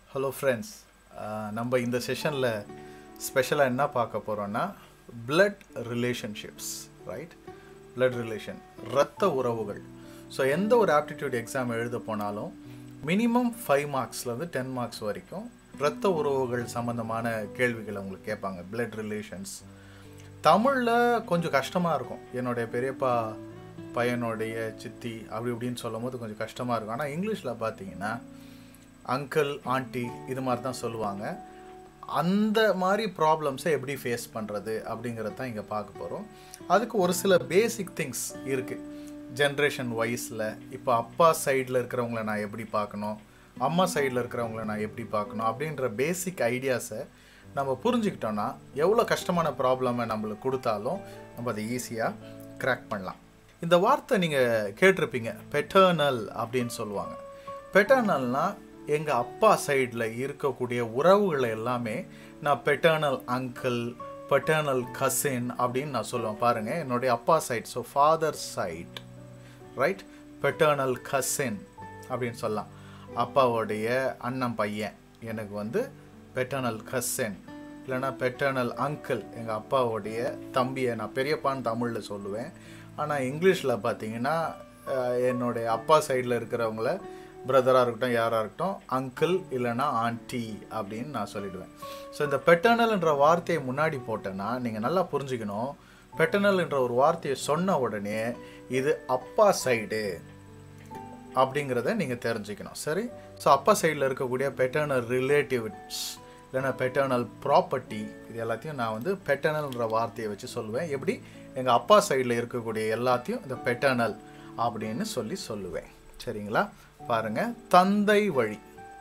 hello friends நம்ம இந்த செஷனில் ஸ்பெஷலாக என்ன பார்க்க போகிறோன்னா blood relationships right blood relation இரத்த உறவுகள் ஸோ எந்த ஒரு ஆப்டிடியூட் எக்ஸாம் எழுத போனாலும் மினிமம் ஃபைவ் மார்க்ஸ்லேருந்து டென் மார்க்ஸ் வரைக்கும் இரத்த உறவுகள் சம்மந்தமான கேள்விகளை உங்களுக்கு கேட்பாங்க பிளட் ரிலேஷன்ஸ் தமிழில் கொஞ்சம் கஷ்டமாக இருக்கும் என்னுடைய பெரியப்பா பையனுடைய சித்தி அப்படி இப்படின்னு சொல்லும் போது கொஞ்சம் கஷ்டமாக இருக்கும் ஆனால் இங்கிலீஷில் பார்த்தீங்கன்னா அங்கிள் ஆண்டி இது மாதிரி தான் சொல்லுவாங்க அந்த மாதிரி ப்ராப்ளம்ஸை எப்படி ஃபேஸ் பண்ணுறது அப்படிங்கிறது தான் இங்கே பார்க்க போகிறோம் அதுக்கு ஒரு சில பேசிக் திங்ஸ் இருக்குது ஜென்ரேஷன் வைஸில் இப்போ அப்பா சைடில் இருக்கிறவங்கள நான் எப்படி பார்க்கணும் அம்மா சைடில் இருக்கிறவங்கள நான் எப்படி பார்க்கணும் அப்படின்ற பேசிக் ஐடியாஸை நம்ம புரிஞ்சுக்கிட்டோன்னா எவ்வளோ கஷ்டமான ப்ராப்ளமை நம்மளுக்கு கொடுத்தாலும் நம்ம அதை ஈஸியாக கிராக் பண்ணலாம் இந்த வார்த்தை நீங்கள் கேட்டிருப்பீங்க பெட்டர்னல் அப்படின்னு சொல்லுவாங்க பெட்டர்னல்னால் எங்கள் அப்பா சைடில் இருக்கக்கூடிய உறவுகளை எல்லாமே நான் பெட்டர்னல் அங்கிள் பெட்டர்னல் கசின் அப்படின்னு நான் சொல்லுவேன் பாருங்கள் என்னுடைய அப்பா side so father side right paternal cousin அப்படின்னு சொல்லலாம் அப்பாவோடைய அண்ணன் பையன் எனக்கு வந்து பெட்டர்னல் கசின் இல்லைனா பெட்டர்னல் அங்கிள் எங்கள் அப்பாவோடைய தம்பியை நான் பெரியப்பான்னு தமிழில் சொல்லுவேன் ஆனால் இங்கிலீஷில் பார்த்தீங்கன்னா என்னுடைய அப்பா சைடில் இருக்கிறவங்கள பிரதராக இருக்கட்டும் யாராக இருக்கட்டும் அங்கிள் இல்லைனா ஆண்டி அப்படின்னு நான் சொல்லிடுவேன் ஸோ இந்த பெட்டர்னல்ன்ற வார்த்தையை முன்னாடி போட்டேன்னா நீங்கள் நல்லா புரிஞ்சுக்கணும் பெட்டர்னல்ன்ற ஒரு வார்த்தையை சொன்ன உடனே இது அப்பா சைடு அப்படிங்கிறத நீங்கள் தெரிஞ்சுக்கணும் சரி ஸோ அப்பா சைடில் இருக்கக்கூடிய பெட்டர்னல் ரிலேட்டிவ்ஸ் இல்லைன்னா பெட்டர்னல் ப்ராப்பர்ட்டி இது எல்லாத்தையும் நான் வந்து பெட்டர்னல்ன்ற வார்த்தையை வச்சு சொல்லுவேன் எப்படி எங்கள் அப்பா சைடில் இருக்கக்கூடிய எல்லாத்தையும் இந்த பெட்டர்னல் அப்படின்னு சொல்லி சொல்லுவேன் சரிங்களா பாருங்க தந்தை வழி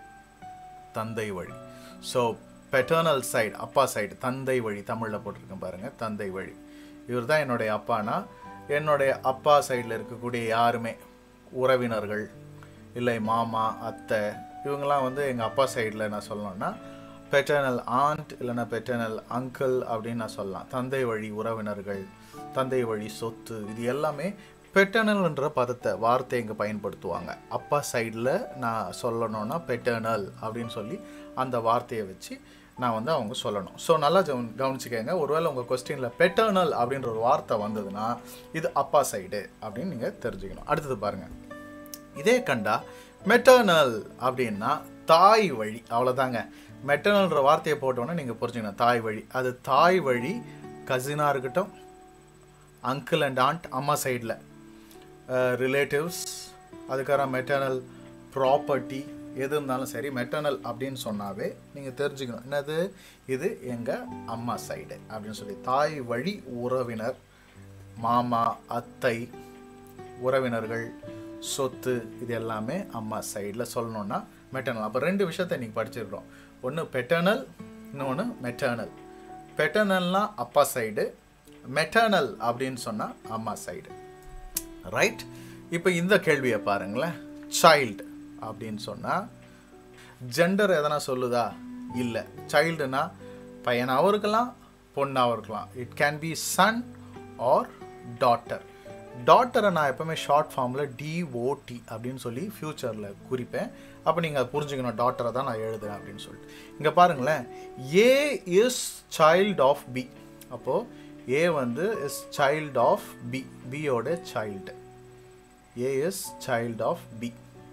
தந்தை வழி ஸோ பெட்டர்னல் சைடு அப்பா சைடு தந்தை வழி தமிழில் போட்டிருக்கேன் பாருங்க தந்தை வழி இவர் தான் என்னுடைய அப்பானா என்னுடைய அப்பா சைடில் இருக்கக்கூடிய யாருமே உறவினர்கள் இல்லை மாமா அத்தை இவங்கெல்லாம் வந்து எங்கள் அப்பா சைடில் நான் சொல்லணும்னா பெட்டர்னல் ஆண்ட் இல்லைன்னா பெட்டர்னல் அங்கிள் அப்படின்னு நான் சொல்லலாம் தந்தை வழி உறவினர்கள் தந்தை வழி சொத்து இது எல்லாமே பெட்டர்னல்ன்ற பதத்தை வார்த்தை இங்கே பயன்படுத்துவாங்க அப்பா சைடில் நான் சொல்லணும்னா பெட்டர்னல் அப்படின்னு சொல்லி அந்த வார்த்தையை வச்சு நான் வந்து அவங்க சொல்லணும் ஸோ நல்லா கவனி கவனிச்சுக்கோங்க ஒருவேளை உங்கள் கொஸ்டினில் பெட்டர்னல் அப்படின்ற ஒரு வார்த்தை வந்ததுன்னா இது அப்பா சைடு அப்படின்னு நீங்கள் தெரிஞ்சுக்கணும் அடுத்தது பாருங்கள் இதே கண்டா மெட்டர்னல் அப்படின்னா தாய் வழி அவ்வளோதாங்க மெட்டர்னல்ன்ற வார்த்தையை போட்டோன்னே நீங்கள் புரிஞ்சுக்கணும் தாய் வழி அது தாய் வழி கசினாக இருக்கட்டும் அங்கிள் அண்ட் ஆண்ட் அம்மா சைடில் ரிலேட்டிவ்ஸ் அதுக்கப்புறம் மெட்டர்னல் ப்ராப்பர்ட்டி எது இருந்தாலும் சரி மெட்டர்னல் அப்படின்னு சொன்னாவே நீங்கள் தெரிஞ்சுக்கணும் என்னது இது எங்கள் அம்மா சைடு அப்படின்னு சொல்லி தாய் வழி உறவினர் மாமா அத்தை உறவினர்கள் சொத்து இது எல்லாமே அம்மா சைடில் சொல்லணுன்னா மெட்டர்னல் அப்போ ரெண்டு விஷயத்தை நீங்கள் படிச்சிருக்கிறோம் ஒன்று பெட்டர்னல் இன்னொன்று மெட்டர்னல் பெட்டர்னல்னால் அப்பா சைடு மெட்டர்னல் அப்படின்னு சொன்னால் அம்மா சைடு ரைட் இப்போ இந்த கேள்வியை பாருங்களேன் சைல்டு அப்படின்னு சொன்னால் ஜெண்டர் எதனா சொல்லுதா இல்லை சைல்டுனா பையனாகவும் இருக்கலாம் பொண்ணாகவும் இருக்கலாம் it can be son or daughter டாட்டரை நான் எப்போவுமே ஷார்ட் ஃபார்மில் டிஓடி அப்படின்னு சொல்லி ஃப்யூச்சரில் குறிப்பேன் அப்போ நீங்கள் அதை புரிஞ்சுக்கணும் டாட்டரை தான் நான் எழுதுறேன் அப்படின்னு சொல்லிட்டு இங்கே பாருங்களேன் A is child of B அப்போது ஏ வந்து இஸ் சைல்ட் ஆஃப் பி பியோட child A is child of B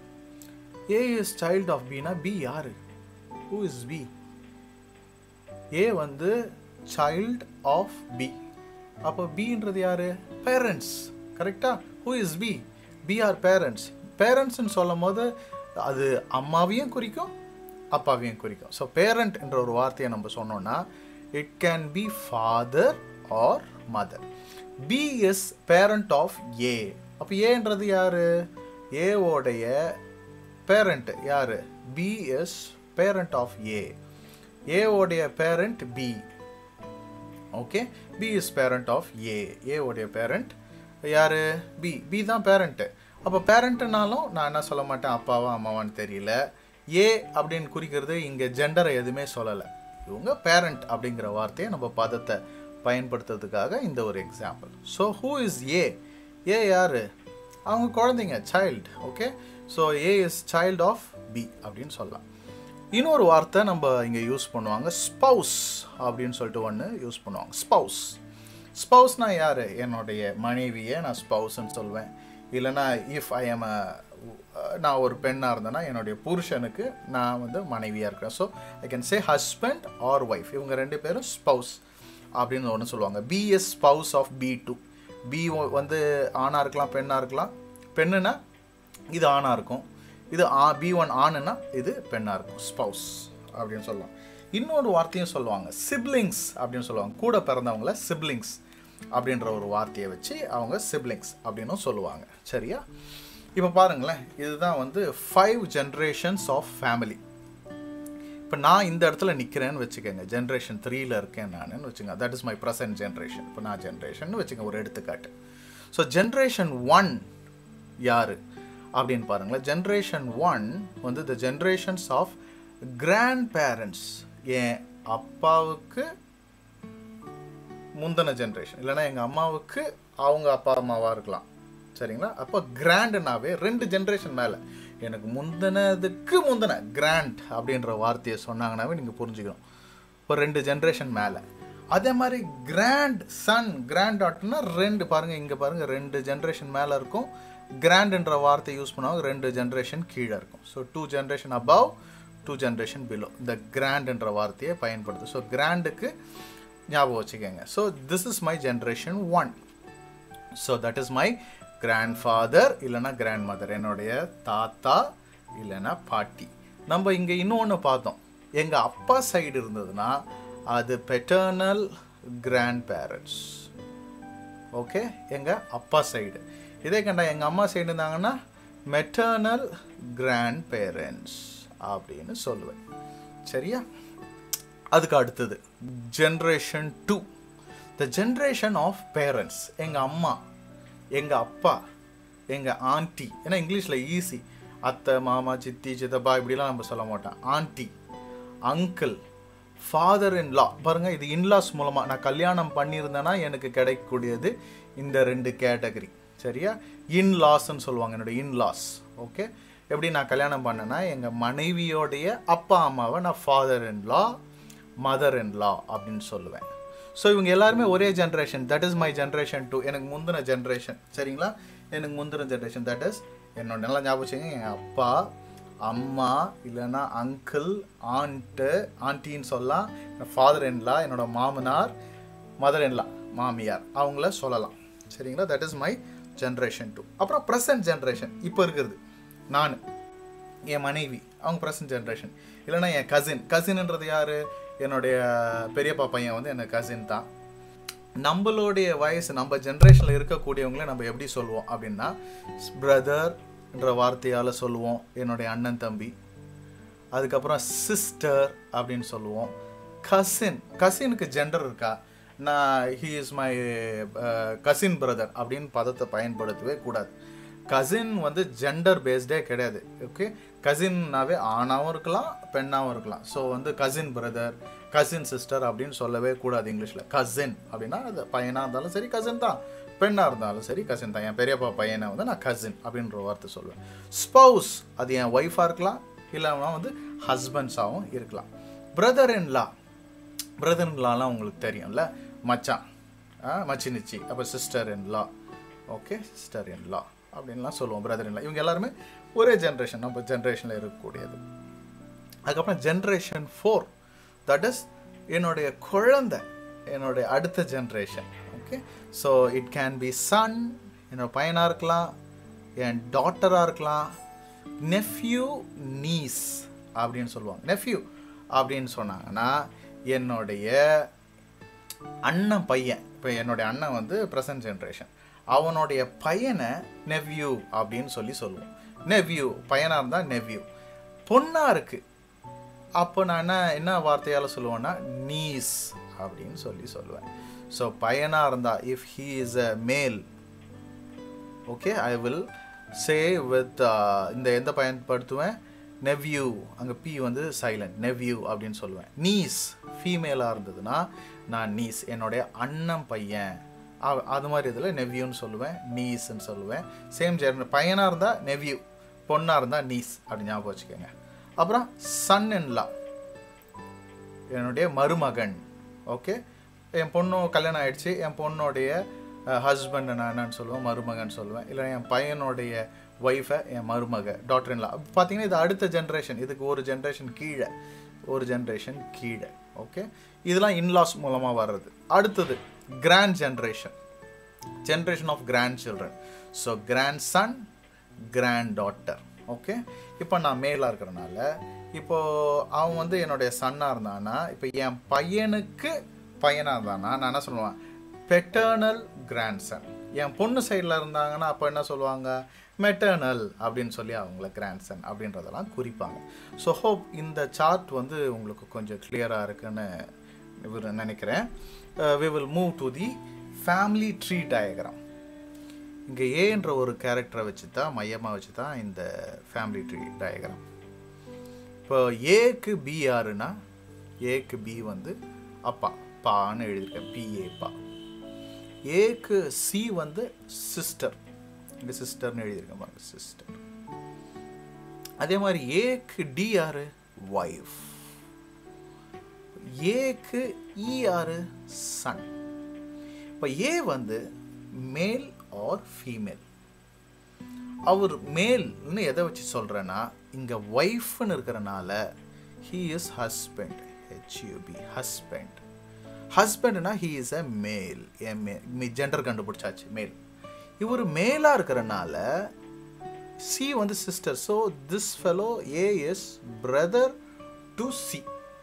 A is child of பினா பி யாரு ஹூ இஸ் பி ஏ வந்து சைல்ட் ஆஃப் பி அப்போ பின்றது யாரு பேரண்ட்ஸ் கரெக்டா who is B B are parents பேரண்ட்ஸ்னு சொல்லும் போது அது அம்மாவையும் குறிக்கும் அப்பாவையும் குறிக்கும் ஸோ பேரண்ட் என்ற ஒரு வார்த்தையை நம்ம சொன்னோம்னா it can be father or mother B is parent of A அப்போ ஏன்றது யாரு ஏவோடைய பேரண்ட் யாரு B is parent of A ஏவோடைய parent B okay B is parent of A ஏவோடைய பேரண்ட் யார் பி பி தான் பேரண்ட்டு அப்போ பேரண்ட்டுனாலும் நான் என்ன சொல்ல மாட்டேன் அப்பாவா அம்மாவான்னு தெரியல ஏ அப்படின்னு குறிக்கிறது இங்கே ஜெண்டரை எதுவுமே சொல்லலை இவங்க பேரண்ட் அப்படிங்கிற வார்த்தையை நம்ம பதத்தை பயன்படுத்துறதுக்காக இந்த ஒரு example so who is A A யார் அவங்க குழந்தைங்க child okay so A is child of B அப்படின்னு சொல்லலாம் இன்னொரு வார்த்தை நம்ம இங்கே யூஸ் பண்ணுவாங்க ஸ்பவுஸ் அப்படின்னு சொல்லிட்டு ஒன்று யூஸ் பண்ணுவாங்க ஸ்பவுஸ் ஸ்பவுஸ்னா யார் என்னுடைய மனைவியை நான் ஸ்பவுஸ்ன்னு சொல்லுவேன் இல்லைனா இஃப் ஐ எம் நான் ஒரு பெண்ணாக இருந்தேன்னா என்னுடைய புருஷனுக்கு நான் வந்து மனைவியாக இருக்கிறேன் so I can say husband or wife இவங்க ரெண்டு பேரும் ஸ்பவுஸ் அப்படின்னு ஒன்று சொல்லுவாங்க B is spouse of B two B வந்து ஆணாக இருக்கலாம் பெண்ணாக இருக்கலாம் பெண்ணுனா இது ஆணாக இருக்கும் இது ஆ பி ஒன் ஆணுன்னா இது பெண்ணாக இருக்கும் ஸ்பவுஸ் அப்படின்னு சொல்லலாம் இன்னொரு வார்த்தையும் சொல்லுவாங்க சிப்லிங்ஸ் அப்படின்னு சொல்லுவாங்க கூட பிறந்தவங்கள சிப்லிங்ஸ் அப்படின்ற ஒரு வார்த்தையை வச்சு அவங்க சிப்லிங்ஸ் அப்படின்னும் சொல்லுவாங்க சரியா இப்போ பாருங்களேன் இதுதான் வந்து ஃபைவ் ஜென்ரேஷன்ஸ் ஆஃப் ஃபேமிலி இப்போ நான் இந்த இடத்துல நிற்கிறேன்னு வச்சுக்கோங்க ஜென்ரேஷன் த்ரீல இருக்கேன் நான் வச்சுங்க that is my present generation இப்போ நான் ஜென்ரேஷன் வச்சுங்க ஒரு எடுத்துக்காட்டு ஸோ ஜென்ரேஷன் ஒன் யார் அப்படின்னு பாருங்களேன் ஜென்ரேஷன் ஒன் வந்து the generations of grandparents என் அப்பாவுக்கு முந்தின ஜென்ரேஷன் இல்லைன்னா எங்கள் அம்மாவுக்கு அவங்க அப்பா அம்மாவாக இருக்கலாம் சரிங்களா அப்போ கிராண்டுனாவே ரெண்டு ஜென்ரேஷன் மேலே எனக்கு முந்தினதுக்கு முந்தின கிராண்ட் அப்படின்ற வார்த்தையை சொன்னாங்கன்னாவே நீங்கள் புரிஞ்சுக்கணும் இப்போ ரெண்டு ஜென்ரேஷன் மேலே அதே மாதிரி கிராண்ட் சன் கிராண்ட் டாட்னா ரெண்டு பாருங்கள் இங்கே பாருங்கள் ரெண்டு ஜென்ரேஷன் மேலே இருக்கும் கிராண்டுன்ற வார்த்தை யூஸ் பண்ணுவாங்க ரெண்டு ஜென்ரேஷன் கீழே இருக்கும் so two generation above two generation below இந்த கிராண்டுன்ற வார்த்தையை பயன்படுது ஸோ கிராண்டுக்கு ஞாபகம் வச்சுக்கோங்க so this is my generation one so that is my grandfather இல்லைனா கிராண்ட் மதர் என்னுடைய தாத்தா இல்லைனா பாட்டி நம்ம இங்கே இன்னொன்று பார்த்தோம் எங்கள் அப்பா சைடு இருந்ததுன்னா அது பெட்டர்னல் கிராண்ட் பேரண்ட்ஸ் ஓகே எங்கள் அப்பா சைடு இதே கண்டா எங்கள் அம்மா சைடு இருந்தாங்கன்னா மெட்டர்னல் கிராண்ட் பேரண்ட்ஸ் அப்படின்னு சொல்லுவேன் சரியா அதுக்கு அடுத்தது generation two the generation of parents எங்கள் அம்மா எங்கள் அப்பா எங்கள் ஆண்டி ஏன்னா இங்கிலீஷில் ஈஸி அத்தை மாமா சித்தி சித்தப்பா இப்படிலாம் நம்ம சொல்ல மாட்டோம் aunty uncle father in law பாருங்கள் இது இன்லாஸ் மூலமாக நான் கல்யாணம் பண்ணியிருந்தேன்னா எனக்கு கிடைக்கக்கூடியது இந்த ரெண்டு கேட்டகரி சரியா இன்லாஸ்ன்னு சொல்லுவாங்க என்னுடைய இன்லாஸ் ஓகே எப்படி நான் கல்யாணம் பண்ணேன்னா எங்கள் மனைவியோடைய அப்பா அம்மாவை நான் father in law mother in லா அப்படின்னு சொல்லுவேன் ஸோ இவங்க எல்லாருமே ஒரே generation that is my generation two எனக்கு முந்தின ஜென்ரேஷன் சரிங்களா எனக்கு முந்தின ஜென்ரேஷன் தட் இஸ் என்னோட நல்லா ஞாபகம் வச்சுங்க என் அப்பா அம்மா இல்லைன்னா அங்கிள் ஆண்ட்டு ஆண்டின்னு சொல்லலாம் ஃபாதர் இன்லா என்னோட மாமனார் மதர் இன்லா மாமியார் அவங்கள சொல்லலாம் சரிங்களா that is my generation two அப்புறம் ப்ரெசன்ட் ஜென்ரேஷன் இப்போ இருக்கிறது நான் என் மனைவி அவங்க ப்ரெசன்ட் ஜென்ரேஷன் இல்லைன்னா என் கசின் கசின்ன்றது யார் என்னுடைய பெரியப்பா பையன் வந்து எனக்கு கசின் தான் நம்மளுடைய வயசு நம்ம ஜென்ரேஷனில் இருக்கக்கூடியவங்கள நம்ம எப்படி சொல்லுவோம் அப்படின்னா பிரதர்ன்ற வார்த்தையால் சொல்லுவோம் என்னுடைய அண்ணன் தம்பி அதுக்கப்புறம் சிஸ்டர் அப்படின்னு சொல்லுவோம் கசின் கசினுக்கு ஜெண்டர் இருக்கா நான் he is my cousin brother அப்படின்னு பதத்தை பயன்படுத்தவே கூடாது கசின் வந்து ஜெண்டர் பேஸ்டே கிடையாது ஓகே கசின்னாவே ஆணாகவும் இருக்கலாம் பெண்ணாகவும் இருக்கலாம் ஸோ வந்து கசின் பிரதர் கசின் சிஸ்டர் அப்படின்னு சொல்லவே கூடாது இங்கிலீஷில் கசின் அப்படின்னா அது பையனாக இருந்தாலும் சரி கசின் தான் பெண்ணாக இருந்தாலும் சரி கசின் தான் என் பெரியப்பா பையனை வந்து நான் கசின் அப்படின்ற வார்த்தை சொல்லுவேன் ஸ்பவுஸ் அது என் ஒய்ஃபாக இருக்கலாம் இல்லைனா வந்து ஹஸ்பண்ட்ஸாகவும் இருக்கலாம் brother in law brother in லாலாம் உங்களுக்கு தெரியும்ல மச்சான் மச்சினிச்சி அப்போ sister in law okay sister in law அப்படின்லாம் சொல்லுவோம் பிரதர் இன் லா இவங்க எல்லாருமே ஒரே ஜென்ரேஷன் நம்ம ஜென்ரேஷனில் இருக்கக்கூடியது அதுக்கப்புறம் ஜென்ரேஷன் ஃபோர் தட் இஸ் என்னுடைய குழந்தை என்னுடைய அடுத்த generation okay so it can be son என்னோட பையனாக இருக்கலாம் என் டாட்டராக இருக்கலாம் நெஃப்யூ நீஸ் அப்படின்னு சொல்லுவாங்க நெஃப்யூ அப்படின்னு சொன்னாங்கன்னா என்னுடைய அண்ணன் பையன் இப்போ என்னுடைய அண்ணன் வந்து ப்ரெசன்ட் ஜென்ரேஷன் அவனுடைய பையனை நெவ்யூ அப்படின்னு சொல்லி சொல்லுவோம் நெவ்யூ பையனாக இருந்தால் நெவ்யூ பொண்ணாக இருக்குது அப்போ நான் என்ன என்ன வார்த்தையால் சொல்லுவேன்னா நீஸ் அப்படின்னு சொல்லி சொல்லுவேன் ஸோ பையனாக இருந்தால் if he is a male okay I will say with இந்த எந்த பயன்படுத்துவேன் நெவ்யூ அங்கே பி வந்து சைலண்ட் நெவ்யூ அப்படின்னு சொல்லுவேன் நீஸ் ஃபீமேலாக இருந்ததுன்னா நான் நீஸ் என்னுடைய அண்ணன் பையன் அது மாதிரி இதில் நெவ்யூன்னு சொல்லுவேன் நீஸ்ன்னு சொல்லுவேன் சேம் ஜெர் பையனாக இருந்தால் நெவ்யூ பொண்ணாக இருந்தால் நீஸ் அப்படி ஞாபகம் வச்சுக்கோங்க அப்புறம் சன் இன்லா என்னுடைய மருமகன் ஓகே என் பொண்ணு கல்யாணம் ஆயிடுச்சு என் பொண்ணுடைய ஹஸ்பண்ட் நான் என்னன்னு சொல்லுவேன் மருமகன் சொல்லுவேன் இல்லை என் பையனுடைய ஒய்ஃபை என் மருமக டாக்டர் இன்லா பார்த்தீங்கன்னா இது அடுத்த ஜென்ரேஷன் இதுக்கு ஒரு ஜென்ரேஷன் கீழே ஒரு ஜென்ரேஷன் கீழே ஓகே இதெல்லாம் இன்லாஸ் மூலமாக வர்றது அடுத்தது grand generation generation of grandchildren so grandson granddaughter okay இப்போ நான் மேலாக இருக்கிறனால இப்போ அவன் வந்து என்னுடைய சன்னாக இருந்தானா இப்போ என் பையனுக்கு பையனாக இருந்தானா நான் என்ன சொல்லுவேன் பெட்டர்னல் கிராண்ட் சன் என் பொண்ணு சைடில் இருந்தாங்கன்னா அப்போ என்ன சொல்லுவாங்க மெட்டர்னல் அப்படின்னு சொல்லி அவங்கள கிராண்ட் சன் அப்படின்றதெல்லாம் குறிப்பாங்க ஸோ ஹோப் இந்த சார்ட் வந்து உங்களுக்கு கொஞ்சம் கிளியராக இருக்குன்னு இவர் நினைக்கிறேன் we will move to the family tree diagram இங்கே ஏன்ற ஒரு கேரக்டரை வச்சு தான் மையமாக வச்சு தான் இந்த ஃபேமிலி ட்ரீ டயக்ராம் இப்போ ஏக்கு பி யாருன்னா ஏக்கு பி வந்து அப்பா பான்னு எழுதியிருக்கேன் பிஏ பா ஏக்கு சி வந்து சிஸ்டர் இங்கே சிஸ்டர்னு எழுதியிருக்கேன் பாருங்க சிஸ்டர் அதே மாதிரி ஏக்கு டி யாரு ஒய்ஃப் ஏக்கு இ யாரு சன் இப்போ ஏ வந்து மேல் ஆர் ஃபீமேல் அவர் மேல்னு எதை வச்சு சொல்கிறேன்னா இங்கே ஒய்ஃப்னு இருக்கிறனால he is husband H U B husband ஹஸ்பண்ட்னா he is a male may gender கண்டுபிடிச்சாச்சு மேல் இவர் மேலாக இருக்கிறனால சி வந்து sister so this fellow A is brother to C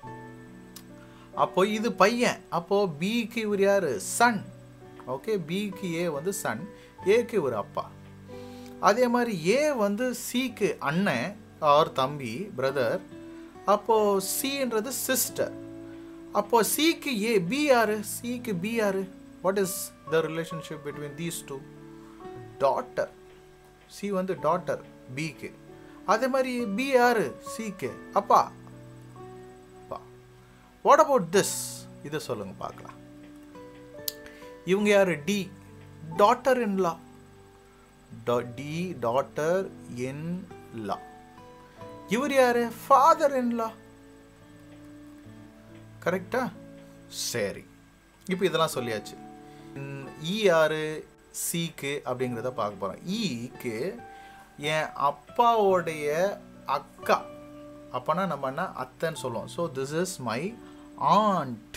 அப்போ இது பையன் அப்போ பிக்கு இவர் யாரு சன் ஓகே பிக்கு ஏ வந்து சன் ஏக்கு இவர் அப்பா அதே மாதிரி ஏ வந்து சிக்கு அண்ணன் ஆர் தம்பி பிரதர் அப்போ சின்றது சிஸ்டர் அப்போ சிக்கு ஏ பி யாரு சிக்கு பி யாரு what is the relationship between these two daughter C வந்து டாட்டர் பிக்கு அதே மாதிரி பி யாரு சிக்கு அப்பா அப்பா வாட் அபவுட் திஸ் இதை சொல்லுங்க பார்க்கலாம் இவங்க யாரு D daughter in law D daughter in law இவர் யாரு ஃபாதர் இன் லா கரெக்டா சரி இப்போ இதெல்லாம் சொல்லியாச்சு இ யாரு சிக்கு அப்படிங்கிறத பார்க்க போகிறோம் ஈக்கு என் அப்பாவோடைய அக்கா அப்போனா நம்ம என்ன அத்தைன்னு சொல்லுவோம் so this is my aunt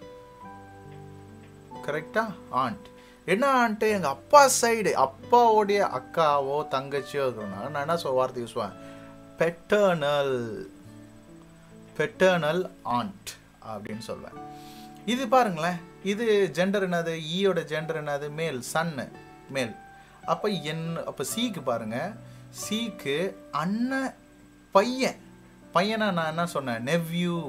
கரெக்டா ஆண்ட் என்ன ஆண்ட்டு எங்கள் அப்பா சைடு அப்பாவோடைய அக்காவோ தங்கச்சியோ இருக்கிறனால நான் என்ன சொல் வார்த்தை யூஸ் பண்ணுவேன் பெட்டர்னல் பெட்டர்னல் ஆண்ட் அப்படின்னு சொல்வேன் இது பாருங்களேன் இது ஜெண்டர் என்னது ஈயோட ஜெண்டர் என்னது மேல் சன்னு மேல் அப்போ என் அப்போ சீக்கு பாருங்க சீக்கு அண்ணன் பையன் பையனா நான் என்ன சொன்னேன் நெவ்யூ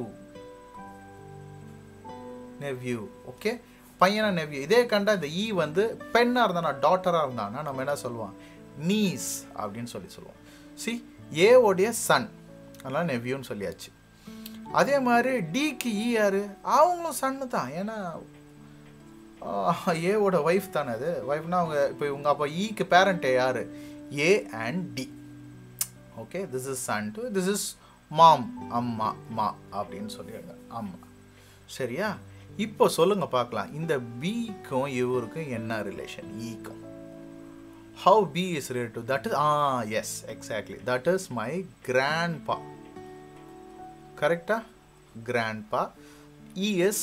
நெவ்யூ ஓகே பையனா நெவ்யூ இதே கண்டா இந்த ஈ வந்து பெண்ணாக இருந்தானா டாட்டராக இருந்தானா நம்ம என்ன சொல்லுவோம் நீஸ் அப்படின்னு சொல்லி சொல்லுவோம் சி ஏவோடைய சன் அதெல்லாம் நெவ்யூன்னு சொல்லியாச்சு அதே மாதிரி டிக்கு ஈ யாரு அவங்களும் சன்னு தான் ஏன்னா ஏவோட ஒய்ஃப் தானே அது ஒய்ஃப்னா அவங்க இப்போ இவங்க அப்போ ஈக்கு பேரண்ட்டே யார் A and D okay this is son to this is mom அம்மா மா அப்படின்னு சொல்லிடுங்க அம்மா சரியா இப்போ சொல்லுங்க பார்க்கலாம் இந்த பிக்கும் இவருக்கும் என்ன ரிலேஷன் ஈக்கும் how B is relate to that is ah yes exactly that is my grandpa கரெக்டா கிராண்ட்பா இஎஸ்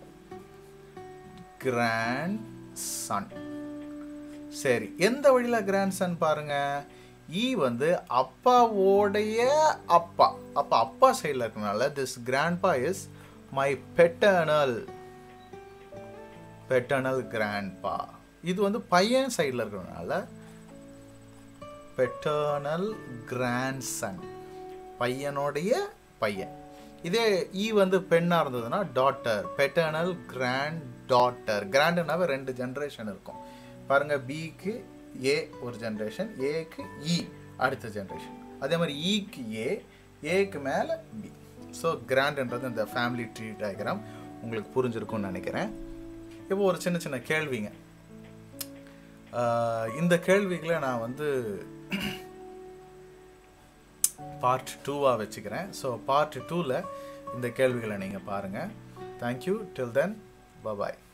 கிராண்ட் சன் சரி எந்த வழியில் கிராண்ட் சன் பாருங்க இ வந்து அப்பாவோடைய அப்பா அப்பா அப்பா சைடில் இருக்கனால this grandpa is my paternal paternal grandpa இது வந்து பையன் சைடில் இருக்கிறதுனால பெட்டர்னல் கிராண்ட் சன் பையனுடைய பையன் இதே ஈ வந்து பெண்ணாக இருந்ததுன்னா டாட்டர் பெட்டர்னல் கிராண்ட் டாட்டர் கிராண்டுனாவே ரெண்டு ஜென்ரேஷன் இருக்கும் பாருங்க பிக்கு ஏ ஒரு ஜென்ரேஷன் ஏக்கு இ அடுத்த ஜென்ரேஷன் அதே மாதிரி ஈக்கு ஏ ஏக்கு மேலே பி ஸோ கிராண்டுன்றது இந்த ஃபேமிலி ட்ரீ டயக்ராம் உங்களுக்கு புரிஞ்சிருக்கும்னு நினைக்கிறேன் இப்போ ஒரு சின்ன சின்ன கேள்விங்க இந்த கேள்விகளை நான் வந்து பார்ட் டூவாக வச்சுக்கிறேன் ஸோ பார்ட் டூவில் இந்த கேள்விகளை நீங்கள் பாருங்கள் தேங்க்யூ டில் தென் பபாய்